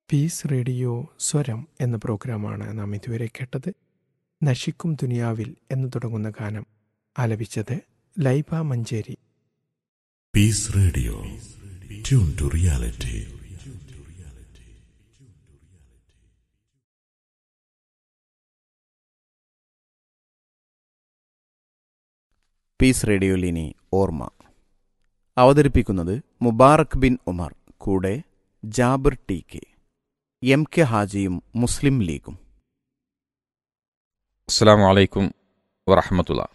Piece radio സ്വരം എന്ന പ്രോഗ്രാമാണ് നാം ഇതുവരെ കേട്ടത് നശിക്കും ദുനിയാവിൽ എന്ന് തുടങ്ങുന്ന ഗാനം ആലപിച്ചത് Laiba Manjeri Peace Radio. Tune to reality. Peace റേഡിയോയിൽ ഇനി ഓർമ്മ അവതരിപ്പിക്കുന്നത് മുബാറക് ബിൻ ഉമർ കൂടെ Jabir T K M K ഹാജിയും മുസ്ലിം ലീഗും السلام عليكم ورحمة الله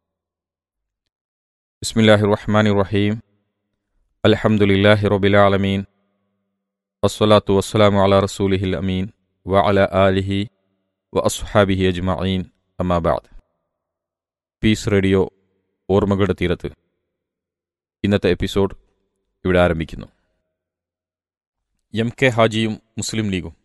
بسم الله الرحمن الرحيم الحمد لله رب العالمين والصلاة والسلام على رسوله الأمين وعلى آله وأصحابه أجمعين أما بعد പീസ് റേഡിയോ ഓർമ്മകളുടെ തീരത്ത് ഇന്നത്തെ എപ്പിസോഡ് ഇവിടെ ആരംഭിക്കുന്നു എം കെ ഹാജിയും മുസ്ലിം ലീഗും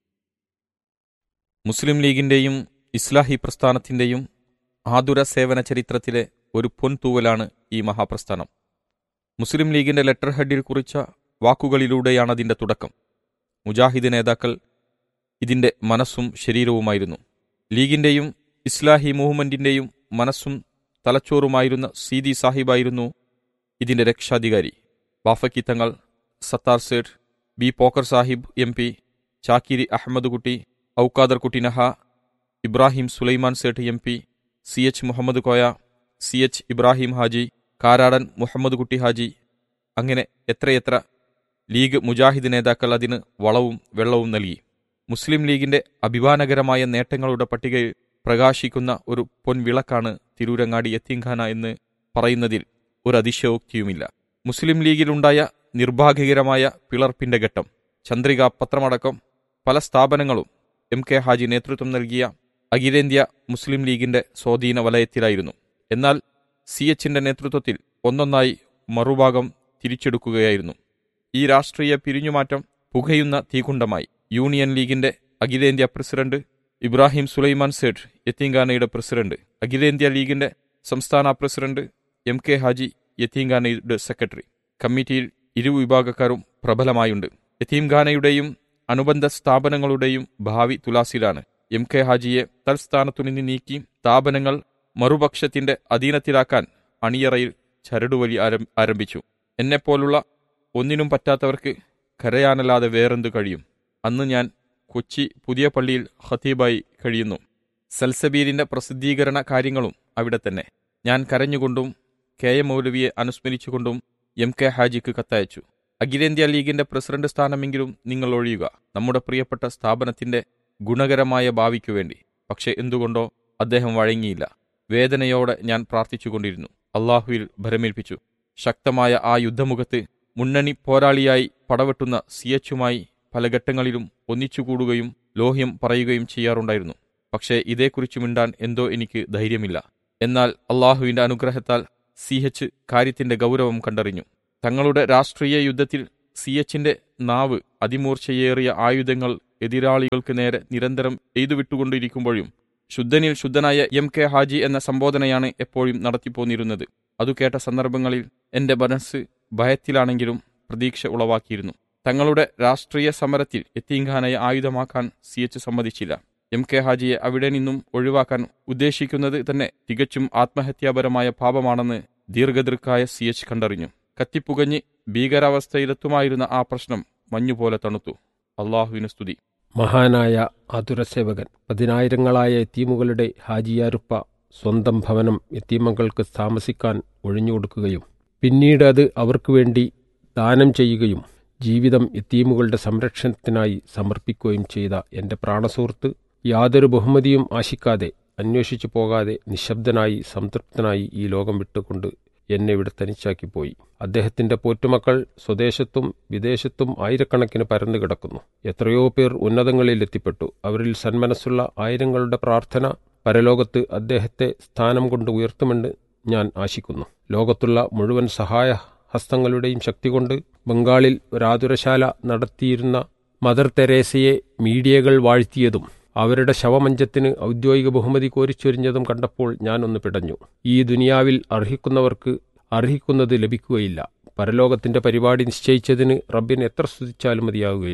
മുസ്ലിം ലീഗിൻ്റെയും ഇസ്ലാഹി പ്രസ്ഥാനത്തിൻ്റെയും ആതുര സേവന ചരിത്രത്തിലെ ഒരു പൊൻതൂവലാണ് ഈ മഹാപ്രസ്ഥാനം മുസ്ലിം ലീഗിന്റെ ലെറ്റർ ഹെഡിൽ കുറിച്ച വാക്കുകളിലൂടെയാണ് അതിന്റെ തുടക്കം മുജാഹിദ് നേതാക്കൾ ഇതിന്റെ മനസ്സും ശരീരവുമായിരുന്നു ലീഗിന്റെയും ഇസ്ലാഹി മൂവ്മെന്റിന്റെയും മനസ്സും തലച്ചോറുമായിരുന്ന സീതി സാഹിബായിരുന്നു ഇതിന്റെ രക്ഷാധികാരി Bafaqi Thangal Sattar Sait B Pocker Sahib M P Chakkiri Ahammed Kutty Aukader Kutty Naha Ibrahim Sulaiman Sait M P C H Muhammed Koya C H Ibrahim Haji Karadan Muhammed Kutty Haji അങ്ങനെ എത്രയെത്ര ലീഗ് മുജാഹിദ് നേതാക്കൾ അതിന് വളവും വെള്ളവും നൽകി മുസ്ലിം ലീഗിന്റെ അഭിമാനകരമായ നേട്ടങ്ങളുടെ പട്ടികയിൽ പ്രകാശിക്കുന്ന ഒരു പൊൻവിളക്കാണ് തിരൂരങ്ങാടി യത്തീംഖാന എന്ന് പറയുന്നതിൽ ഒരു അതിശയോക്തിയുമില്ല മുസ്ലിം ലീഗിലുണ്ടായ നിർഭാഗ്യകരമായ പിളർപ്പിന്റെ ഘട്ടം ചന്ദ്രിക പത്രമടക്കം പല സ്ഥാപനങ്ങളും എം കെ ഹാജി നേതൃത്വം നൽകിയ അഖിലേന്ത്യാ മുസ്ലിം ലീഗിന്റെ സ്വാധീന വലയത്തിലായിരുന്നു എന്നാൽ സി എച്ചിന്റെ നേതൃത്വത്തിൽ ഒന്നൊന്നായി മറുഭാഗം തിരിച്ചെടുക്കുകയായിരുന്നു ഈ രാഷ്ട്രീയ പിരിഞ്ഞുമാറ്റം പുകയുന്ന തീകുണ്ടമായി യൂണിയൻ ലീഗിന്റെ അഖിലേന്ത്യാ പ്രസിഡന്റ് ഇബ്രാഹിം സുലൈമാൻ സേഠ് യത്തീങ്കാനയുടെ പ്രസിഡന്റ് അഖിലേന്ത്യാ ലീഗിന്റെ സംസ്ഥാന പ്രസിഡന്റ് എം കെ ഹാജി യത്തീംഖാനയുടെ സെക്രട്ടറി കമ്മിറ്റിയിൽ ഇരു വിഭാഗക്കാരും പ്രബലമായുണ്ട് യത്തീംഖാനയുടെയും അനുബന്ധ സ്ഥാപനങ്ങളുടെയും ഭാവി തുലാസിലാണ് എം കെ ഹാജിയെ തൽസ്ഥാനത്തുനിന്ന് നീക്കി സ്ഥാപനങ്ങൾ മറുപക്ഷത്തിന്റെ അധീനത്തിലാക്കാൻ അണിയറയിൽ ചരടുവലി ആരം- ആരംഭിച്ചു എന്നെപ്പോലുള്ള ഒന്നിനും പറ്റാത്തവർക്ക് കരയാനല്ലാതെ വേറെന്തു കഴിയും അന്ന് ഞാൻ കൊച്ചി പുതിയ പള്ളിയിൽ ഖത്തീബായി കഴിയുന്നു സൽസബീലിന്റെ പ്രസിദ്ധീകരണ കാര്യങ്ങളും അവിടെ തന്നെ ഞാൻ കരഞ്ഞുകൊണ്ടും കെ എം മൗലവിയെ അനുസ്മരിച്ചുകൊണ്ടും എം കെ ഹാജിക്ക് കത്തയച്ചു അഖിലേന്ത്യാ ലീഗിന്റെ പ്രസിഡന്റ് സ്ഥാനമെങ്കിലും നിങ്ങൾ ഒഴിയുക നമ്മുടെ പ്രിയപ്പെട്ട സ്ഥാപനത്തിന്റെ ഗുണകരമായ ഭാവിക്കു വേണ്ടി പക്ഷെ എന്തുകൊണ്ടോ അദ്ദേഹം വഴങ്ങിയില്ല വേദനയോടെ ഞാൻ പ്രാർത്ഥിച്ചുകൊണ്ടിരുന്നു അള്ളാഹുവിൽ ഭരമേൽപ്പിച്ചു ശക്തമായ ആ യുദ്ധമുഖത്ത് മുന്നണി പോരാളിയായി പടവെട്ടുന്ന സിയച്ചുമായി പല ഘട്ടങ്ങളിലും ഒന്നിച്ചുകൂടുകയും ലോഹ്യം പറയുകയും ചെയ്യാറുണ്ടായിരുന്നു പക്ഷേ ഇതേക്കുറിച്ച് മിണ്ടാൻ എന്തോ എനിക്ക് ധൈര്യമില്ല എന്നാൽ അള്ളാഹുവിന്റെ അനുഗ്രഹത്താൽ സി എച്ച് കാര്യത്തിന്റെ ഗൗരവം കണ്ടറിഞ്ഞു തങ്ങളുടെ രാഷ്ട്രീയ യുദ്ധത്തിൽ സി എച്ചിന്റെ നാവ് അതിമൂർച്ചയേറിയ ആയുധങ്ങൾ എതിരാളികൾക്ക് നേരെ നിരന്തരം എയ്തുവിട്ടുകൊണ്ടിരിക്കുമ്പോഴും ശുദ്ധനിൽ ശുദ്ധനായ എം കെ ഹാജി എന്ന സംബോധനയാണ് എപ്പോഴും നടത്തിപ്പോന്നിരുന്നത് അതു കേട്ട സന്ദർഭങ്ങളിൽ എന്റെ മനസ്സ് ഭയത്തിലാണെങ്കിലും പ്രതീക്ഷ ഉളവാക്കിയിരുന്നു തങ്ങളുടെ രാഷ്ട്രീയ സമരത്തിൽ എത്തീങ്ഖാനയെ ആയുധമാക്കാൻ സി എച്ച് സമ്മതിച്ചില്ല എം കെ ഹാജിയെ അവിടെ നിന്നും ഒഴിവാക്കാൻ ഉദ്ദേശിക്കുന്നത് തന്നെ തികച്ചും ആത്മഹത്യാപരമായ പാപമാണെന്ന് ദീർഘദൃക്കായ സി എച്ച് കണ്ടറിഞ്ഞു കത്തിപ്പുകഞ്ഞ് ഭീകരാവസ്ഥയിലെത്തുമായിരുന്ന ആ പ്രശ്നം മഞ്ഞുപോലെ തണുത്തു അള്ളാഹുവിന് സ്തുതി മഹാനായ ആതുരസേവകൻ പതിനായിരങ്ങളായ എത്തീമുകളുടെ ഹാജിയാരുപ്പ സ്വന്തം ഭവനം എത്തീമകൾക്ക് താമസിക്കാൻ ഒഴിഞ്ഞുകൊടുക്കുകയും പിന്നീട് അത് അവർക്ക് വേണ്ടി ദാനം ചെയ്യുകയും ജീവിതം എത്തീമുകളുടെ സംരക്ഷണത്തിനായി സമർപ്പിക്കുകയും ചെയ്ത എൻ്റെ പ്രാണസുഹൃത്ത് യാതൊരു ബഹുമതിയും ആശിക്കാതെ അന്വേഷിച്ചു പോകാതെ നിശബ്ദനായി സംതൃപ്തനായി ഈ ലോകം വിട്ടുകൊണ്ട് എന്നെ ഇവിടെ തനിച്ചാക്കി പോയി അദ്ദേഹത്തിന്റെ പോറ്റുമക്കൾ സ്വദേശത്തും വിദേശത്തും ആയിരക്കണക്കിന് പരന്നു കിടക്കുന്നു എത്രയോ പേർ ഉന്നതങ്ങളിൽ എത്തിപ്പെട്ടു അവരിൽ സന്മനസ്സുള്ള ആയിരങ്ങളുടെ പ്രാർത്ഥന പരലോകത്ത് അദ്ദേഹത്തെ സ്ഥാനം കൊണ്ട് ഉയർത്തുമെന്ന് ഞാൻ ആശിക്കുന്നു ലോകത്തുള്ള മുഴുവൻ സഹായ ഹസ്തങ്ങളുടെയും ശക്തി കൊണ്ട് ബംഗാളിൽ ഒരാതുരശാല നടത്തിയിരുന്ന മദർ തെരേസയെ മീഡിയകൾ വാഴ്ത്തിയതും അവരുടെ ശവമഞ്ചത്തിന് ഔദ്യോഗിക ബഹുമതി കോരിച്ചൊരിഞ്ഞതും കണ്ടപ്പോൾ ഞാനൊന്ന് പിടഞ്ഞു ഈ ദുനിയാവിൽ അർഹിക്കുന്നവർക്ക് അർഹിക്കുന്നത് ലഭിക്കുകയില്ല പരലോകത്തിന്റെ പരിപാടി നിശ്ചയിച്ചതിന് റബ്ബിന് എത്ര സ്തുതിച്ചാലും മതിയാകുകയില്ല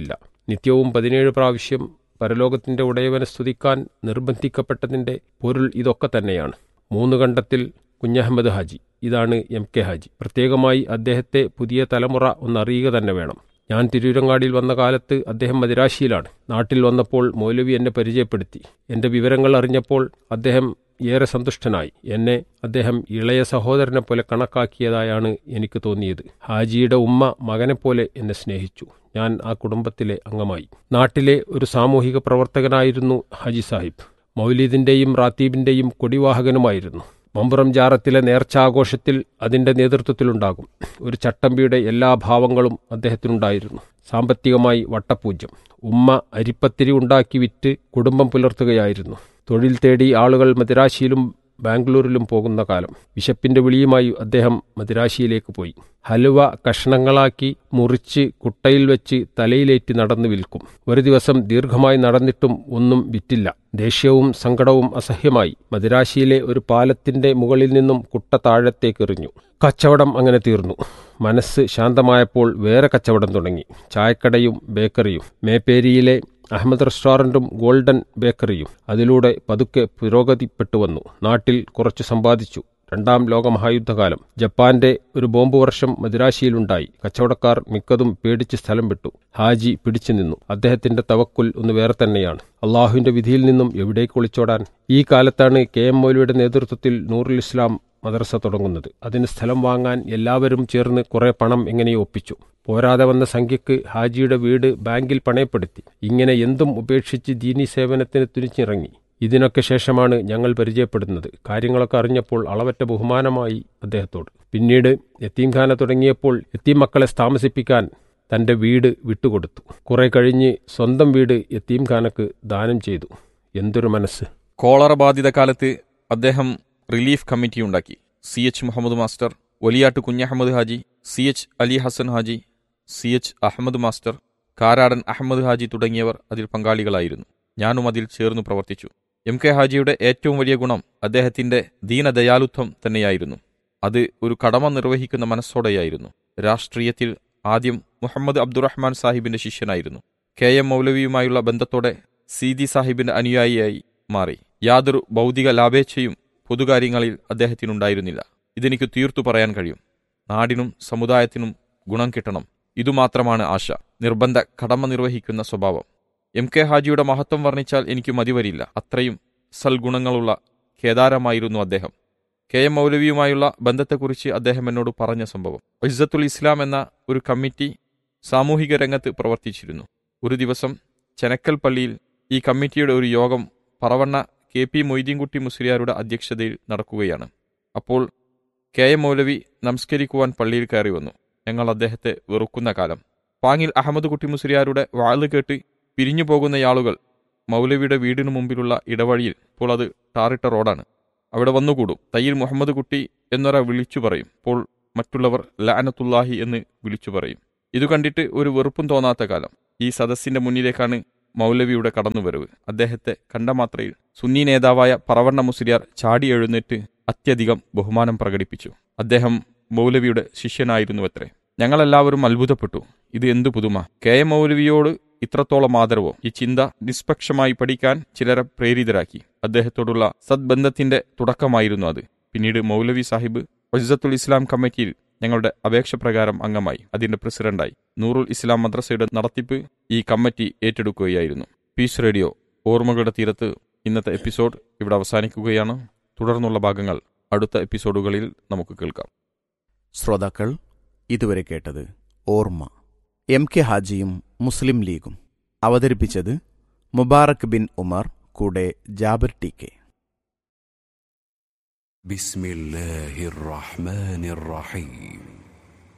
നിത്യവും പതിനേഴ് പ്രാവശ്യം പരലോകത്തിന്റെ ഉടയവനെ സ്തുതിക്കാൻ നിർബന്ധിക്കപ്പെട്ടതിന്റെ പൊരുൾ ഇതൊക്കെ തന്നെയാണ് മൂന്ന് കണ്ടത്തിൽ കുഞ്ഞഹമ്മദ് ഹാജി ഇതാണ് എം കെ ഹാജി പ്രത്യേകമായി അദ്ദേഹത്തെ പുതിയ തലമുറ ഒന്നറിയുക തന്നെ വേണം ഞാൻ തിരൂരങ്ങാടിയിൽ വന്ന കാലത്ത് അദ്ദേഹം മദിരാശിയിലാണ് നാട്ടിൽ വന്നപ്പോൾ മൗലവി എന്നെ പരിചയപ്പെടുത്തി എന്റെ വിവരങ്ങൾ അറിഞ്ഞപ്പോൾ അദ്ദേഹം ഏറെ സന്തുഷ്ടനായി എന്നെ അദ്ദേഹം ഇളയ സഹോദരനെ പോലെ കണക്കാക്കിയതായാണ് എനിക്ക് തോന്നിയത് ഹാജിയുടെ ഉമ്മ മകനെപ്പോലെ എന്നെ സ്നേഹിച്ചു ഞാൻ ആ കുടുംബത്തിലെ അംഗമായി നാട്ടിലെ ഒരു സാമൂഹിക പ്രവർത്തകനായിരുന്നു ഹാജി സാഹിബ് മൗലീദിന്റെയും റാത്തീബിന്റെയും കൊടിവാഹകനുമായിരുന്നു മമ്പുറം ജാറത്തിലെ നേർച്ചാഘോഷത്തിൽ അതിന്റെ നേതൃത്വത്തിലുണ്ടാകും ഒരു ചട്ടമ്പിയുടെ എല്ലാ ഭാവങ്ങളും അദ്ദേഹത്തിനുണ്ടായിരുന്നു സാമ്പത്തികമായി വട്ടപൂജ്യം ഉമ്മ അരിപ്പത്തിരി ഉണ്ടാക്കി വിറ്റ് കുടുംബം പുലർത്തുകയായിരുന്നു തൊഴിൽ തേടി ആളുകൾ മദിരാശിയിലും ബാംഗ്ലൂരിലും പോകുന്ന കാലം വിശപ്പിന്റെ വിളിയുമായി അദ്ദേഹം മദിരാശിയിലേക്ക് പോയി ഹലുവ കഷ്ണങ്ങളാക്കി മുറിച്ച് കുട്ടയിൽ വെച്ച് തലയിലേറ്റി നടന്നു വിൽക്കും ഒരു ദിവസം ദീർഘമായി നടന്നിട്ടും ഒന്നും വിറ്റില്ല ദേഷ്യവും സങ്കടവും അസഹ്യമായി മദിരാശിയിലെ ഒരു പാലത്തിന്റെ മുകളിൽ നിന്നും കുട്ട താഴത്തേക്കെറിഞ്ഞു കച്ചവടം അങ്ങനെ തീർന്നു മനസ്സ് ശാന്തമായപ്പോൾ വേറെ കച്ചവടം തുടങ്ങി ചായക്കടയും ബേക്കറിയും മേപ്പേരിയിലെ അഹമ്മദ് റെസ്റ്റോറന്റും ഗോൾഡൻ ബേക്കറിയും അതിലൂടെ പതുക്കെ പുരോഗതിപ്പെട്ടു വന്നു നാട്ടിൽ കുറച്ചു സമ്പാദിച്ചു രണ്ടാം ലോകമഹായുദ്ധകാലം ജപ്പാന്റെ ഒരു ബോംബ് വർഷം മദിരാശിയിലുണ്ടായി കച്ചവടക്കാർ മിക്കതും പേടിച്ച് സ്ഥലം വിട്ടു ഹാജി പിടിച്ചു നിന്നു അദ്ദേഹത്തിന്റെ തവക്കുൽ ഒന്ന് വേറെ തന്നെയാണ് അള്ളാഹുവിന്റെ വിധിയിൽ നിന്നും എവിടേക്ക് ഒളിച്ചോടാൻ ഈ കാലത്താണ് കെ എം മൗലിയുടെ നേതൃത്വത്തിൽ നൂറുൽ ഇസ്ലാം മദ്രസ തുടങ്ങുന്നത് അതിന് സ്ഥലം വാങ്ങാൻ എല്ലാവരും ചേർന്ന് കുറെ പണം എങ്ങനെയോ ഒപ്പിച്ചു പോരാതെ വന്ന സംഖ്യക്ക് ഹാജിയുടെ വീട് ബാങ്കിൽ പണയപ്പെടുത്തി ഇങ്ങനെ എന്തും ഉപേക്ഷിച്ച് ദീനി സേവനത്തിന് തുനിച്ചിറങ്ങി ഇതിനൊക്കെ ശേഷമാണ് ഞങ്ങൾ പരിചയപ്പെടുന്നത് കാര്യങ്ങളൊക്കെ അറിഞ്ഞപ്പോൾ അളവറ്റ ബഹുമാനമായി അദ്ദേഹത്തോട് പിന്നീട് യത്തീംഖാന തുടങ്ങിയപ്പോൾ യത്തീം മക്കളെ താമസിപ്പിക്കാൻ തന്റെ വീട് വിട്ടുകൊടുത്തു കുറെ കഴിഞ്ഞ് സ്വന്തം വീട് യത്തീംഖാനക്ക് ദാനം ചെയ്തു എന്തൊരു മനസ്സ് കോളറ ബാധിത കാലത്ത് അദ്ദേഹം റിലീഫ് കമ്മിറ്റി ഉണ്ടാക്കി C H Muhammed master Valiyatt Kunhahammed Haji C H Ali Hasan Haji C H Ahammed master Karadan Ahammed Haji തുടങ്ങിയവർ അതിൽ പങ്കാളികളായിരുന്നു ഞാനും അതിൽ ചേർന്നു പ്രവർത്തിച്ചു എം കെ ഹാജിയുടെ ഏറ്റവും വലിയ ഗുണം അദ്ദേഹത്തിന്റെ ദീനദയാലുത്വം തന്നെയായിരുന്നു അത് ഒരു കടമ നിർവഹിക്കുന്ന മനസ്സോടെയായിരുന്നു രാഷ്ട്രീയത്തിൽ ആദ്യം മുഹമ്മദ് അബ്ദുറഹ്മാൻ സാഹിബിന്റെ ശിഷ്യനായിരുന്നു കെ എം മൗലവിയുമായുള്ള ബന്ധത്തോടെ സീതി സാഹിബിന്റെ അനുയായിയായി മാറി യാതൊരു ഭൗതിക ലാഭേച്ഛയും പൊതുകാര്യങ്ങളിൽ അദ്ദേഹത്തിനുണ്ടായിരുന്നില്ല ഇതെനിക്ക് തീർത്തു പറയാൻ കഴിയും നാടിനും സമുദായത്തിനും ഗുണം കിട്ടണം ഇതുമാത്രമാണ് ആശ നിർബന്ധ കടമ നിർവഹിക്കുന്ന സ്വഭാവം എം കെ ഹാജിയുടെ മഹത്വം വർണ്ണിച്ചാൽ എനിക്ക് മതിവരില്ല അത്രയും സൽഗുണങ്ങളുള്ള കേദാരമായിരുന്നു അദ്ദേഹം കെ എം മൗലവിയുമായുള്ള ബന്ധത്തെക്കുറിച്ച് അദ്ദേഹം എന്നോട് പറഞ്ഞ സംഭവം ഇസ്സത്തുൽ ഇസ്ലാം എന്ന ഒരു കമ്മിറ്റി സാമൂഹിക രംഗത്ത് പ്രവർത്തിച്ചിരുന്നു ഒരു ദിവസം ചെനക്കൽ പള്ളിയിൽ ഈ കമ്മിറ്റിയുടെ ഒരു യോഗം പറവണ്ണ കെ പി മൊയ്തീൻകുട്ടി മുസ്ലിയാരുടെ അധ്യക്ഷതയിൽ നടക്കുകയാണ് അപ്പോൾ കെ എം മൗലവി നമസ്കരിക്കുവാൻ പള്ളിയിൽ കയറി വന്നു ഞങ്ങൾ അദ്ദേഹത്തെ വെറുക്കുന്ന കാലം പാങ്ങിൽ അഹമ്മദ് കുട്ടി മുസ്ലിയാരുടെ വാള് കേട്ട് പിരിഞ്ഞു പോകുന്ന ആളുകൾ മൗലവിയുടെ വീടിനു മുമ്പിലുള്ള ഇടവഴിയിൽ ഇപ്പോൾ അത് ടാറിട്ട റോഡാണ് അവിടെ വന്നുകൂടും തയ്യിൽ മുഹമ്മദ് കുട്ടി എന്നൊര വിളിച്ചു പറയും അപ്പോൾ മറ്റുള്ളവർ ലാനത്തുല്ലാഹി എന്ന് വിളിച്ചു പറയും ഇതു കണ്ടിട്ട് ഒരു വെറുപ്പും തോന്നാത്ത കാലം ഈ സദസ്സിന്റെ മുന്നിലേക്കാണ് മൗലവിയുടെ കടന്നുവരവ് അദ്ദേഹത്തെ കണ്ട മാത്രയിൽ സുന്നി നേതാവായ പറവണ്ണ മുസ്ലിയാർ ചാടി എഴുന്നേറ്റ് അത്യധികം ബഹുമാനം പ്രകടിപ്പിച്ചു അദ്ദേഹം മൗലവിയുടെ ശിഷ്യനായിരുന്നുവത്രേ ഞങ്ങളെല്ലാവരും അത്ഭുതപ്പെട്ടു ഇത് എന്തു പുതുമ കെ എം മൗലവിയോട് ഇത്രത്തോളം ആദരവോ ഈ ചിന്ത നിഷ്പക്ഷമായി പഠിക്കാൻ ചിലരെ പ്രേരിതരാക്കി അദ്ദേഹത്തോടുള്ള സദ്ബന്ധത്തിന്റെ തുടക്കമായിരുന്നു അത് പിന്നീട് മൗലവി സാഹിബ് വജിസത്തുൽ ഇസ്ലാം കമ്മിറ്റിയിൽ ഞങ്ങളുടെ അപേക്ഷ പ്രകാരം അംഗമായി അതിന്റെ പ്രസിഡന്റായി നൂറുൽ ഇസ്ലാം മദ്രസയുടെ നടത്തിപ്പ് ഈ കമ്മിറ്റി ഏറ്റെടുക്കുകയായിരുന്നു പീസ് റേഡിയോ ഓർമ്മകളുടെ തീരത്ത് ഇന്നത്തെ എപ്പിസോഡ് ഇവിടെ അവസാനിക്കുകയാണ് തുടർന്നുള്ള ഭാഗങ്ങൾ അടുത്ത എപ്പിസോഡുകളിൽ നമുക്ക് കേൾക്കാം ശ്രോതാക്കൾ ഇതുവരെ കേട്ടത് ഓർമ്മ എം കെ ഹാജിയും മുസ്ലിം ലീഗും അവതരിപ്പിച്ചത് മുബാറക് ബിൻ ഉമർ കൂടെ ജാബിർ ടി കെ بسم الله الرحمن الرحيم